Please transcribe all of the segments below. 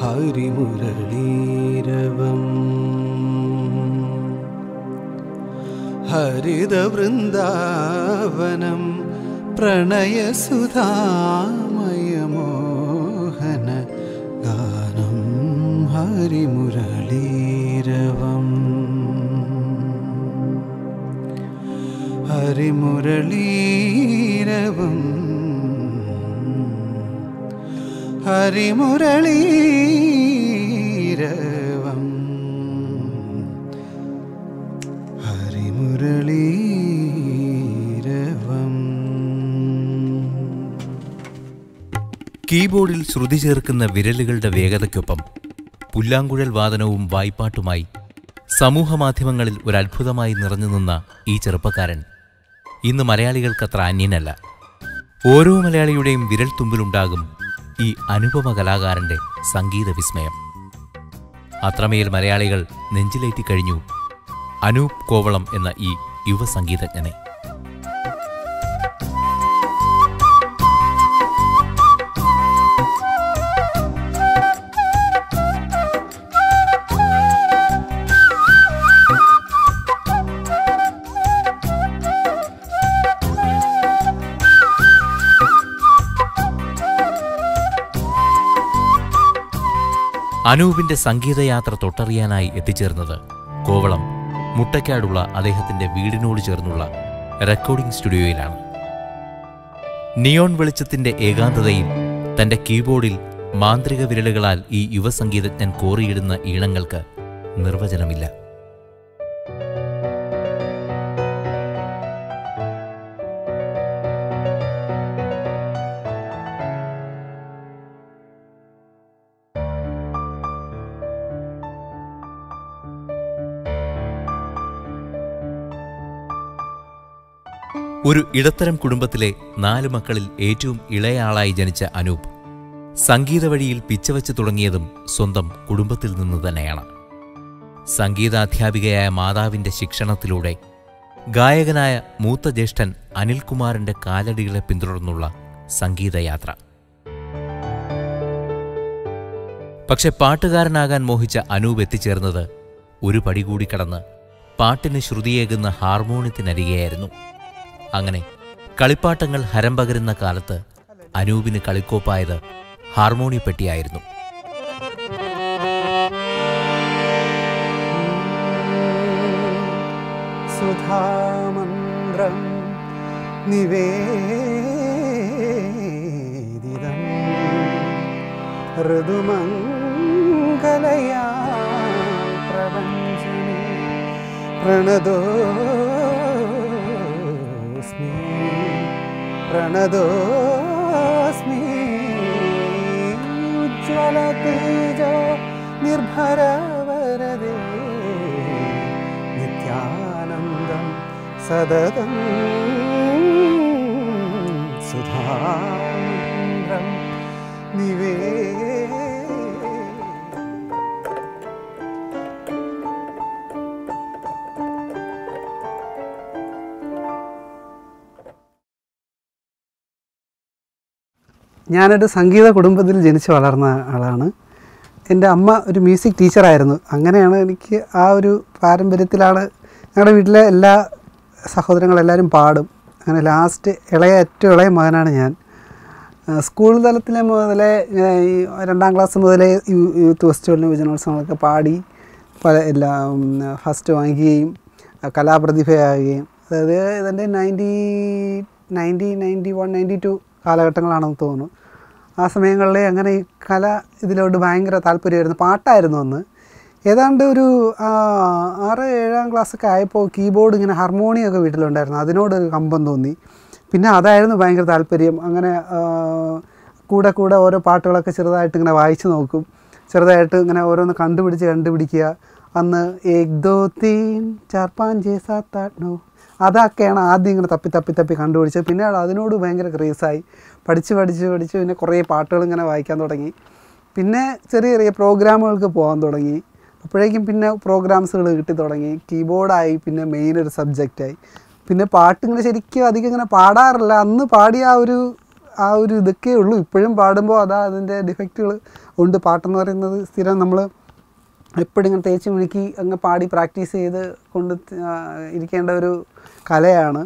ഹരിമുരളീരവം ഹരിതവൃന്ദാവനം പ്രണയസുധാമയമോഹന ഗാനം ഹരിമുരളീരവം ഹരിമുരളീരവം ഹരിമുരളീരവം ഹരിമുരളീരവം കീബോർഡിൽ ശ്രുതി ചേർക്കുന്ന വിരലുകളുടെ വേഗതയ്ക്കൊപ്പം പുല്ലാങ്കുഴൽ വാദനവും വായ്പാട്ടുമായി സമൂഹമാധ്യമങ്ങളിൽ ഒരു അത്ഭുതമായി നിറഞ്ഞു നിന്ന ഈ ചെറുപ്പക്കാരൻ ഇന്ന് മലയാളികൾക്കത്ര അന്യനല്ല ഓരോ മലയാളിയുടെയും വിരൽ തുമ്പിലുണ്ടാകും ഈ അനുപമ കലാകാരന്റെ സംഗീത വിസ്മയം അത്രമേൽ മലയാളികൾ നെഞ്ചിലേറ്റി കഴിഞ്ഞു അനൂപ് കോവളം എന്ന ഈ യുവ സംഗീതജ്ഞനെ അനൂപിന്റെ സംഗീതയാത്ര തൊട്ടറിയാനായി എത്തിച്ചേർന്നത് കോവളം മുട്ടയ്ക്കാടുള്ള അദ്ദേഹത്തിന്റെ വീടിനോട് ചേർന്നുള്ള റെക്കോർഡിംഗ് സ്റ്റുഡിയോയിലാണ് നിയോൺ വെളിച്ചത്തിന്റെ ഏകാന്തതയിൽ തന്റെ കീബോർഡിൽ മാന്ത്രിക വിരലുകളാൽ ഈ യുവസംഗീതജ്ഞൻ കോറിയിടുന്ന ഈണങ്ങൾക്ക് നിർവചനമില്ല ഒരു ഇടത്തരം കുടുംബത്തിലെ നാല് മക്കളിൽ ഏറ്റവും ഇളയയാളായി ജനിച്ച അനൂപ് സംഗീത വഴിയിൽ പിച്ചവച്ച് തുടങ്ങിയതും സ്വന്തം കുടുംബത്തിൽ നിന്ന് തന്നെയാണ് സംഗീതാധ്യാപികയായ മാതാവിന്റെ ശിക്ഷണത്തിലൂടെ ഗായകനായ മൂത്ത ജ്യേഷ്ഠൻ അനിൽകുമാറിന്റെ കാലടികളെ പിന്തുടർന്നുള്ള സംഗീതയാത്ര പക്ഷെ പാട്ടുകാരനാകാൻ മോഹിച്ച അനൂപ് എത്തിച്ചേർന്നത് ഒരു പടി കൂടി കടന്ന് പാട്ടിന് ശ്രുതിയേകുന്ന ഹാർമോണിയത്തിനരികെയായിരുന്നു അങ്ങനെ കളിപ്പാട്ടങ്ങൾ ഹരം പകരുന്ന കാലത്ത് അനൂപിന് കളിക്കോപ്പായത് ഹാർമോണിയപ്പെട്ടിയായിരുന്നു സുധാമന്ത്രം നിവേദിതം ഋതുമംഗലയാ പ്രപഞ്ചമേ പ്രണതോസ്മി പ്രണതോസ്മി ഉജ്ജ്വലതേജോ നിർഭരവരദേ നിത്യാനന്ദം സതതം സുധാമന്ത്രം നിവേ ഞാനൊരു സംഗീത കുടുംബത്തിൽ ജനിച്ച് വളർന്ന ആളാണ് എൻ്റെ അമ്മ ഒരു മ്യൂസിക് ടീച്ചറായിരുന്നു അങ്ങനെയാണ് എനിക്ക് ആ ഒരു പാരമ്പര്യത്തിലാണ് ഞങ്ങളുടെ വീട്ടിലെ എല്ലാ സഹോദരങ്ങളെല്ലാവരും പാടും അങ്ങനെ ലാസ്റ്റ് ഇളയ ഏറ്റവും ഇളയ മകനാണ് ഞാൻ ആ, സ്കൂൾ തലത്തിലെ മുതലേ ഇങ്ങനെ ഈ രണ്ടാം ക്ലാസ് മുതലേ യൂ- യൂത്ത് ഫെസ്റ്റിവലിന് യുവജനോത്സവങ്ങളൊക്കെ പാടി പല എല്ലാ ഫസ്റ്റ് വാങ്ങിക്കുകയും ആ, കലാപ്രതിഭയാകുകയും അതായത് ഇതിൻ്റെ ninety ninety ninety one ninety two കാലഘട്ടങ്ങളാണെന്ന് തോന്നുന്നു ആ സമയങ്ങളിൽ അങ്ങനെ ഈ കല ഇതിലോട്ട് ഭയങ്കര താല്പര്യമായിരുന്നു പാട്ടായിരുന്നു അന്ന് ഏതാണ്ട് ഒരു ആ, ആറ് ഏഴാം ക്ലാസ്സൊക്കെ ആയപ്പോൾ കീബോർഡ് ഇങ്ങനെ ഹാർമോണിയൊക്കെ വീട്ടിലുണ്ടായിരുന്നു അതിനോടൊരു കമ്പം തോന്നി പിന്നെ അതായിരുന്നു ഭയങ്കര താല്പര്യം അങ്ങനെ ആ, കൂടെ കൂടെ ഓരോ പാട്ടുകളൊക്കെ ചെറുതായിട്ട് ഇങ്ങനെ വായിച്ചു നോക്കും ചെറുതായിട്ട് ഇങ്ങനെ ഓരോന്ന് കണ്ടുപിടിച്ച് കണ്ടുപിടിക്കുക അന്ന് ഏക് ദോ തീൻ ചാർ പാഞ്ച് സാത്ത് ആട്ട് നോ അതൊക്കെയാണ് ആദ്യം ഇങ്ങനെ തപ്പി തപ്പി തപ്പി കണ്ടുപിടിച്ചത് പിന്നെ അതിനോട് ഭയങ്കര ക്രേസായി പഠിച്ച് പഠിച്ച് പഠിച്ച് പിന്നെ കുറേ പാട്ടുകൾ ഇങ്ങനെ വായിക്കാൻ തുടങ്ങി പിന്നെ ചെറിയ ചെറിയ പ്രോഗ്രാമുകൾക്ക് പോകാൻ തുടങ്ങി അപ്പോഴേക്കും പിന്നെ പ്രോഗ്രാംസുകൾ കിട്ടി തുടങ്ങി കീബോർഡായി പിന്നെ മെയിൻ ഒരു സബ്ജക്റ്റായി പിന്നെ പാട്ട് ഇങ്ങനെ ശരിക്കും അധികം ഇങ്ങനെ പാടാറില്ല അന്ന് പാടിയ ആ ഒരു ആ ഒരു ഇതൊക്കെ ഉള്ളൂ ഇപ്പോഴും പാടുമ്പോൾ അതാ അതിൻ്റെ ഡിഫക്റ്റുകൾ ഉണ്ട് പാട്ടെന്ന് പറയുന്നത് സ്ഥിരം നമ്മൾ എപ്പോഴും ഇങ്ങനെ തേച്ച് മിഴുക്കി അങ്ങ് പാടി പ്രാക്ടീസ് ചെയ്ത് കൊണ്ട് ആ, ഇരിക്കേണ്ട ഒരു കലയാണ്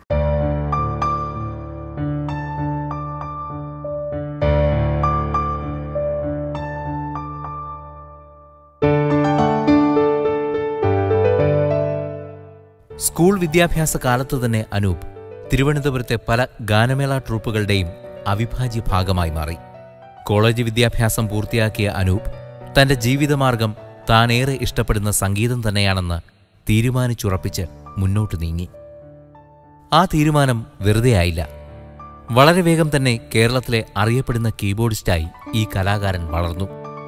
സ്കൂൾ വിദ്യാഭ്യാസ കാലത്ത് തന്നെ അനൂപ് തിരുവനന്തപുരത്തെ പല ഗാനമേള ട്രൂപ്പുകളുടെയും അവിഭാജ്യ ഭാഗമായി മാറി കോളേജ് വിദ്യാഭ്യാസം പൂർത്തിയാക്കിയ അനൂപ് തന്റെ ജീവിതമാർഗം താനേറെ ഇഷ്ടപ്പെടുന്ന സംഗീതം തന്നെയാണെന്ന് തീരുമാനിച്ചുറപ്പിച്ച് മുന്നോട്ടു നീങ്ങി ആ തീരുമാനം വെറുതെയായില്ല വളരെ വേഗം തന്നെ കേരളത്തിലെ അറിയപ്പെടുന്ന കീബോർഡിസ്റ്റായി ഈ കലാകാരൻ വളർന്നു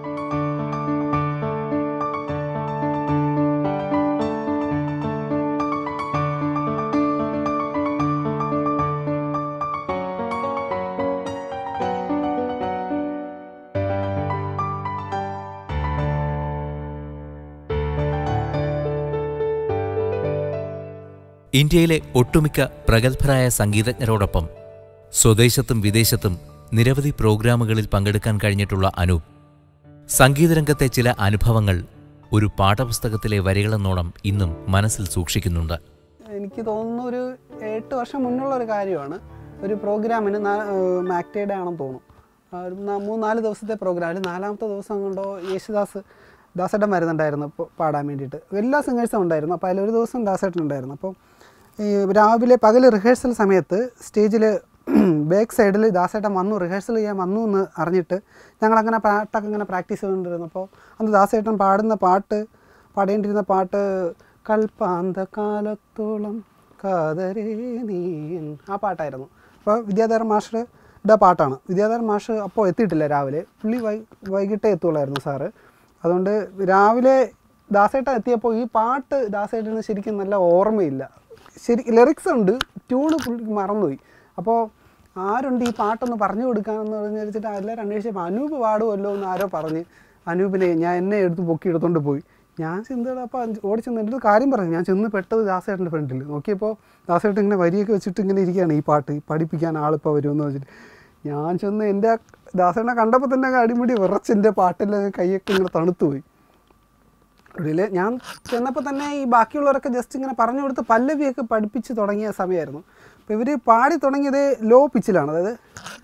ഇന്ത്യയിലെ ഒട്ടുമിക്ക പ്രഗത്ഭരായ സംഗീതജ്ഞരോടൊപ്പം സ്വദേശത്തും വിദേശത്തും നിരവധി പ്രോഗ്രാമുകളിൽ പങ്കെടുക്കാൻ കഴിഞ്ഞിട്ടുള്ള അനൂപ് സംഗീതരംഗത്തെ ചില അനുഭവങ്ങൾ ഒരു പാഠപുസ്തകത്തിലെ വരികളെന്നോണം ഇന്നും മനസ്സിൽ സൂക്ഷിക്കുന്നുണ്ട് എനിക്ക് തോന്നുന്നു ഒരു എട്ട് വർഷം മുന്നുള്ള ഒരു കാര്യമാണ് ഒരു പ്രോഗ്രാമിന് മാക്ടേഡ് ആണെന്ന് തോന്നുന്നു ആ, ഒരു നാ- മൂന്ന് നാല് ദിവസത്തെ പ്രോഗ്രാം അതിൽ നാലാമത്തെ ദിവസം കൊണ്ടോ യേശുദാസ് ദാസേട്ടൻ വരുന്നുണ്ടായിരുന്നു ഇപ്പോൾ പാടാൻ വേണ്ടിയിട്ട് എല്ലാ സിംഗേഴ്സും ഉണ്ടായിരുന്നു അപ്പോൾ അതിലൊരു ദിവസം ദാസേട്ടൻ ഉണ്ടായിരുന്നു അപ്പോൾ ഈ രാവിലെ പകൽ റിഹേഴ്സൽ സമയത്ത് സ്റ്റേജിൽ ബാക്ക് സൈഡിൽ ദാസേട്ടൻ വന്നു റിഹേഴ്സൽ ചെയ്യാൻ വന്നു എന്ന് അറിഞ്ഞിട്ട് ഞങ്ങളങ്ങനെ പാട്ടൊക്കെ ഇങ്ങനെ പ്രാക്ടീസ് ചെയ്തുകൊണ്ടിരുന്നപ്പോൾ അന്ന് ദാസേട്ടൻ പാടുന്ന പാട്ട് പാടേണ്ടിരുന്ന പാട്ട് കൽപ്പാന്ത കാലത്തോളം കാതരേ നീൻ ആ പാട്ടായിരുന്നു അപ്പോൾ വിദ്യാധരൻ മാസ്റ്ററുടെ പാട്ടാണ് വിദ്യാധരൻ മാഷ് അപ്പോൾ എത്തിയിട്ടില്ല രാവിലെ പുള്ളി വൈ വൈകിട്ടേ എത്തുള്ളായിരുന്നു സാറ് അതുകൊണ്ട് രാവിലെ ദാസേട്ടൻ എത്തിയപ്പോൾ ഈ പാട്ട് ദാസേട്ടന് ശരിക്കും നല്ല ഓർമ്മയില്ല ശരി ലിറിക്സ് ഉണ്ട് ട്യൂണ് പുള്ളിക്ക് മറന്നുപോയി അപ്പോൾ ആരുണ്ട് ഈ പാട്ടൊന്ന് പറഞ്ഞു കൊടുക്കാമെന്ന് പറഞ്ഞ് വെച്ചിട്ട് എല്ലാവരും അന്വേഷിച്ചപ്പോൾ അനൂപ് പാടുമല്ലോ എന്ന് ആരോ പറഞ്ഞ് അനൂപിനെ ഞാൻ എന്നെ എടുത്ത് പൊക്കി എടുത്തോണ്ട് പോയി ഞാൻ ചെന്നപ്പോൾ അപ്പോൾ ഓടി ചെന്ന് എൻ്റെ അടുത്ത് കാര്യം പറഞ്ഞു ഞാൻ ചെന്ന് പെട്ടത് ദാസേട്ടൻ്റെ ഫ്രണ്ടിൽ നോക്കിയപ്പോൾ ദാസേട്ടൻ ഇങ്ങനെ വരിയൊക്കെ വെച്ചിട്ട് ഇങ്ങനെ ഇരിക്കുകയാണ് ഈ പാട്ട് പഠിപ്പിക്കാൻ ആളിപ്പോൾ വരുമെന്ന് വെച്ചിട്ട് ഞാൻ ചെന്ന് എൻ്റെ ആ ദാസേട്ടനെ കണ്ടപ്പോൾ തന്നെ അങ്ങ് അടിമുടി വിറച്ച് എൻ്റെ പാട്ടെല്ലാം കൈയൊക്കെ ഇങ്ങനെ തണുത്തു പോയി ഒടുവിൽ ഞാൻ ചെന്നപ്പോൾ തന്നെ ഈ ബാക്കിയുള്ളവരൊക്കെ ജസ്റ്റ് ഇങ്ങനെ പറഞ്ഞു കൊടുത്ത് പല്ലവിയൊക്കെ പഠിപ്പിച്ച് തുടങ്ങിയ സമയമായിരുന്നു അപ്പോൾ ഇവർ പാടി തുടങ്ങിയത് ലോ പിച്ചിലാണ് അതായത്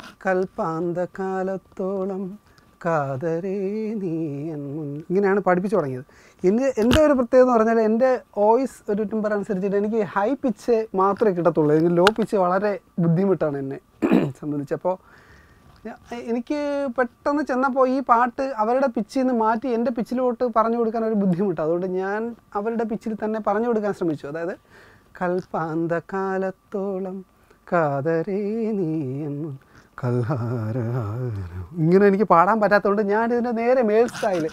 കൽപ്പാന്തകാലത്തോളം കാതരേ നീ എൻ മുൻ- ഇങ്ങനെയാണ് പഠിപ്പിച്ച് തുടങ്ങിയത് ഇനി എൻ്റെ ഒരു പ്രത്യേകത എന്ന് പറഞ്ഞാൽ എൻ്റെ വോയിസ് ഒരു ടിമ്പർ അനുസരിച്ചിട്ട് എനിക്ക് ഹൈ പിച്ച് മാത്രമേ കിട്ടത്തുള്ളൂ എനിക്ക് ലോ പിച്ച് വളരെ ബുദ്ധിമുട്ടാണ് എന്നെ സംബന്ധിച്ചപ്പോൾ ഞാ- എനിക്ക് പെട്ടെന്ന് ചെന്നപ്പോൾ ഈ പാട്ട് അവരുടെ പിച്ചിൽ നിന്ന് മാറ്റി എൻ്റെ പിച്ചിലോട്ട് പറഞ്ഞു കൊടുക്കാൻ ഒരു ബുദ്ധിമുട്ട് അതുകൊണ്ട് ഞാൻ അവരുടെ പിച്ചിൽ തന്നെ പറഞ്ഞു കൊടുക്കാൻ ശ്രമിച്ചു അതായത് കൽപ്പാന്തകാലത്തോളം കാതരേ നീ എന്നും കൽഹാരഹാരം ഇങ്ങനെ എനിക്ക് പാടാൻ പറ്റാത്തതുകൊണ്ട് ഞാൻ ഇതിൻ്റെ നേരെ മേൽ സ്റ്റൈല്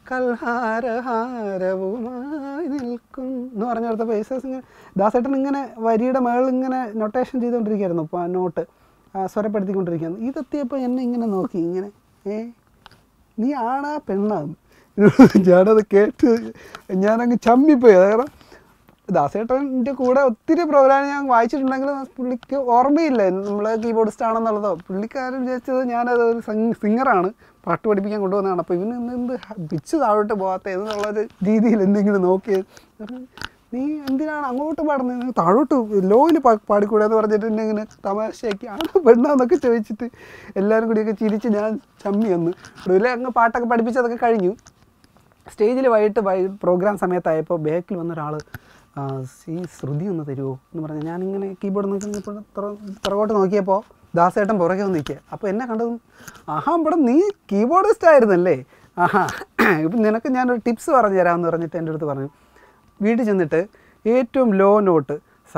കൽഹാരഹാരവുമായി നിൽക്കും എന്ന് പറഞ്ഞു കൊടുത്തപ്പോൾ യേശുദാസ് ഇങ്ങനെ ദാസേട്ടൻ ഇങ്ങനെ വരിയുടെ മേളിൽ ഇങ്ങനെ നൊട്ടേഷൻ ചെയ്തുകൊണ്ടിരിക്കുകയായിരുന്നു ഇപ്പോൾ നോട്ട് ആ, സ്വരപ്പെടുത്തിക്കൊണ്ടിരിക്കുകയാണ് ഇതെത്തിയപ്പോൾ എന്നെ ഇങ്ങനെ നോക്കി ഇങ്ങനെ ഏ നീ ആണാ പെണ്ണാന്ന് ഞാനത് കേട്ട് ഞാനങ്ങ് ചമ്മിപ്പോയി അത് കാരണം ദാസേട്ടൻ്റെ കൂടെ ഒത്തിരി പ്രോഗ്രാം ഞാൻ വായിച്ചിട്ടുണ്ടെങ്കിലും പുള്ളിക്ക് ഓർമ്മയില്ല നമ്മൾ കീബോർഡിസ്റ്റ് ആണെന്നുള്ളതോ പുള്ളിക്കാരൻ വിചാരിച്ചത് ഞാനത് ഒരു സിംഗറാണ് പാട്ട് പഠിപ്പിക്കാൻ കൊണ്ടുവന്നതാണ് അപ്പോൾ ഇവന് ഇന്ന് എന്ത് പിച്ച് താഴോട്ട് പോകാത്ത എന്നുള്ളൊരു രീതിയിൽ എന്തെങ്കിലും നോക്കി നീ എന്തിനാണ് അങ്ങോട്ട് പാടുന്നത് നീ താഴോട്ട് ലോയിൽ പാടിക്കൂടെ എന്ന് പറഞ്ഞിട്ട് എന്നെ ഇങ്ങനെ തമാശയാക്കി ആണ് പെണ്ണാന്നൊക്കെ ചോദിച്ചിട്ട് എല്ലാവരും കൂടിയൊക്കെ ചിരിച്ച് ഞാൻ ചമ്മി വന്നു ഒടുവിൽ അങ്ങ് പാട്ടൊക്കെ പഠിപ്പിച്ചതൊക്കെ കഴിഞ്ഞു സ്റ്റേജിൽ വൈകിട്ട് വൈ പ്രോഗ്രാം സമയത്തായപ്പോൾ ബാക്കിൽ വന്ന ഒരാൾ ഈ ശ്രുതി ഒന്ന് തരുമോ എന്ന് പറഞ്ഞ് ഞാനിങ്ങനെ കീബോർഡ് നോക്കി നിന്നപ്പോൾ പുറകോട്ട് നോക്കിയപ്പോൾ ദാസേട്ടൻ പുറകെ വന്ന് നിൽക്കുക അപ്പോൾ എന്നെ കണ്ടതും ആഹാ ഇവിടെ നീ കീബോർഡിസ്റ്റ് ആയിരുന്നല്ലേ ആഹാ ഇപ്പം നിനക്ക് ഞാനൊരു ടിപ്സ് പറഞ്ഞു തരാമെന്ന് പറഞ്ഞിട്ട് എൻ്റെ അടുത്ത് പറഞ്ഞു വീട്ടിൽ ചെന്നിട്ട് ഏറ്റവും ലോ നോട്ട് സാ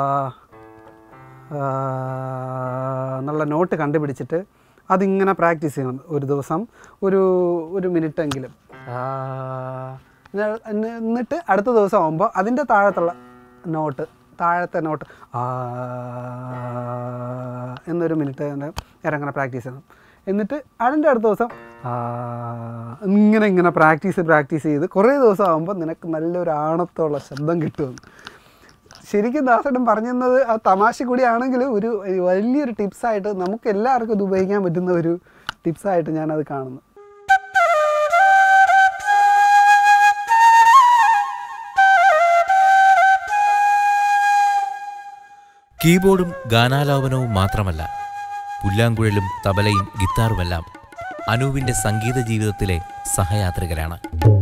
ആ, എന്നുള്ള നോട്ട് കണ്ടുപിടിച്ചിട്ട് അതിങ്ങനെ പ്രാക്ടീസ് ചെയ്യണം ഒരു ദിവസം ഒരു ഒരു മിനിറ്റ് എങ്കിലും ആ, എന്നി- എന്നി- എന്നിട്ട് അടുത്ത ദിവസം ആകുമ്പോൾ അതിൻ്റെ താഴത്തുള്ള നോട്ട് താഴത്തെ നോട്ട് ആ എന്നൊരു മിനിറ്റ് ഇറങ്ങനെ പ്രാക്ടീസ് ചെയ്യണം എന്നിട്ട് അതിൻ്റെ അടുത്ത ദിവസം ആ ഇങ്ങനെ ഇങ്ങനെ പ്രാക്ടീസ് പ്രാക്ടീസ് ചെയ്ത് കുറേ ദിവസം ആകുമ്പോൾ നിനക്ക് നല്ലൊരു ആണത്തോള്ള ശബ്ദം കിട്ടുമെന്ന് ശരിക്കും ദാസേട്ടൻ പറഞ്ഞു തന്നത് ആ തമാശ കൂടി ആണെങ്കിലും ഒരു ഒരു വലിയൊരു ടിപ്സായിട്ട് നമുക്ക് എല്ലാവർക്കും ഇത് ഉപയോഗിക്കാൻ പറ്റുന്ന ഒരു ടിപ്സായിട്ട് ഞാനത് കാണുന്നു കീബോർഡും ഗാനാലാപനവും മാത്രമല്ല പുല്ലാങ്കുഴലും തബലയും ഗിത്താറുമെല്ലാം അനൂപിന്റെ സംഗീത ജീവിതത്തിലെ സഹയാത്രികരാണ്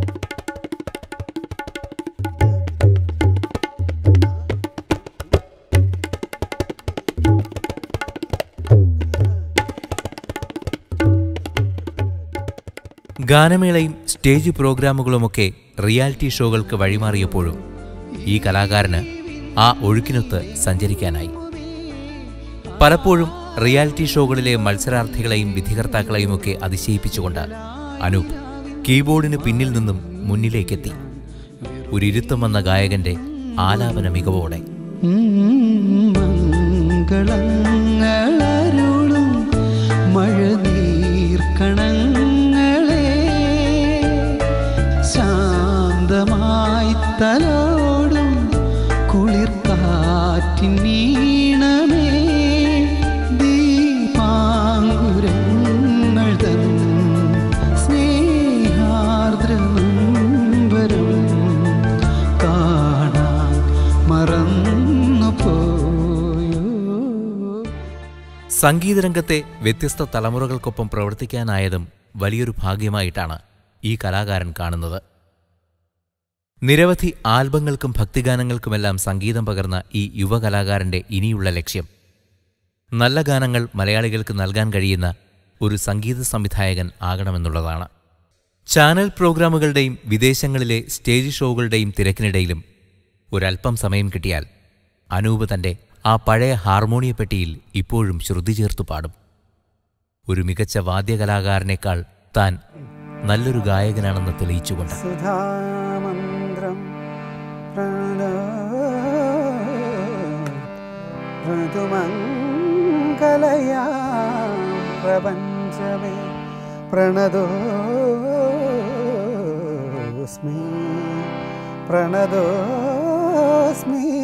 ഗാനമേളയും സ്റ്റേജ് പ്രോഗ്രാമുകളുമൊക്കെ റിയാലിറ്റി ഷോകൾക്ക് വഴിമാറിയപ്പോഴും ഈ കലാകാരന് ആ ഒഴുക്കിനൊത്ത് സഞ്ചരിക്കാനായി പലപ്പോഴും റിയാലിറ്റി ഷോകളിലെ മത്സരാർത്ഥികളെയും വിധികർത്താക്കളെയുമൊക്കെ അതിശയിപ്പിച്ചുകൊണ്ട് അനൂപ് കീബോർഡിന് പിന്നിൽ നിന്നും മുന്നിലേക്കെത്തി ഒരിരുത്തം വന്ന ഗായകന്റെ ആലാപന മികവോടെ മംഗളങ്ങളരുളും മഴനീർക്കണങ്ങളെ ശാന്തമായി തലോടും കുളിർ കാറ്റിൻ നീണമേ ദീപാങ്കുരങ്ങൾ തൻ സ്നേഹാർദ്രനമ്പരം കാണാൻ മറന്നു പോയോ സംഗീതരംഗത്തെ വ്യത്യസ്ത തലമുറകൾക്കൊപ്പം പ്രവർത്തിക്കാനായതും വലിയൊരു ഭാഗ്യമായിട്ടാണ് ഈ കലാകാരൻ കാണുന്നത് നിരവധി ആൽബങ്ങൾക്കും ഭക്തിഗാനങ്ങൾക്കുമെല്ലാം സംഗീതം പകർന്ന ഈ യുവകലാകാരന്റെ ഇനിയുള്ള ലക്ഷ്യം നല്ല ഗാനങ്ങൾ മലയാളികൾക്ക് നൽകാൻ കഴിയുന്ന ഒരു സംഗീത സംവിധായകൻ ആകണമെന്നുള്ളതാണ് ചാനൽ പ്രോഗ്രാമുകളുടെയും വിദേശങ്ങളിലെ സ്റ്റേജ് ഷോകളുടെയും തിരക്കിനിടയിലും ഒരല്പം സമയം കിട്ടിയാൽ അനൂപ് തന്റെ ആ പഴയ ഹാർമോണിയപ്പെട്ടിയിൽ ഇപ്പോഴും ശ്രുതി ചേർത്തു പാടും ഒരു മികച്ച വാദ്യകലാകാരനേക്കാൾ താൻ നല്ലൊരു ഗായകനാണെന്ന് തെളിയിച്ചുകൊണ്ട് സുധാമന്ത്രം ഋതുമംഗലയാ പ്രപഞ്ചമേ പ്രണതോസ്മി പ്രണതോസ്മി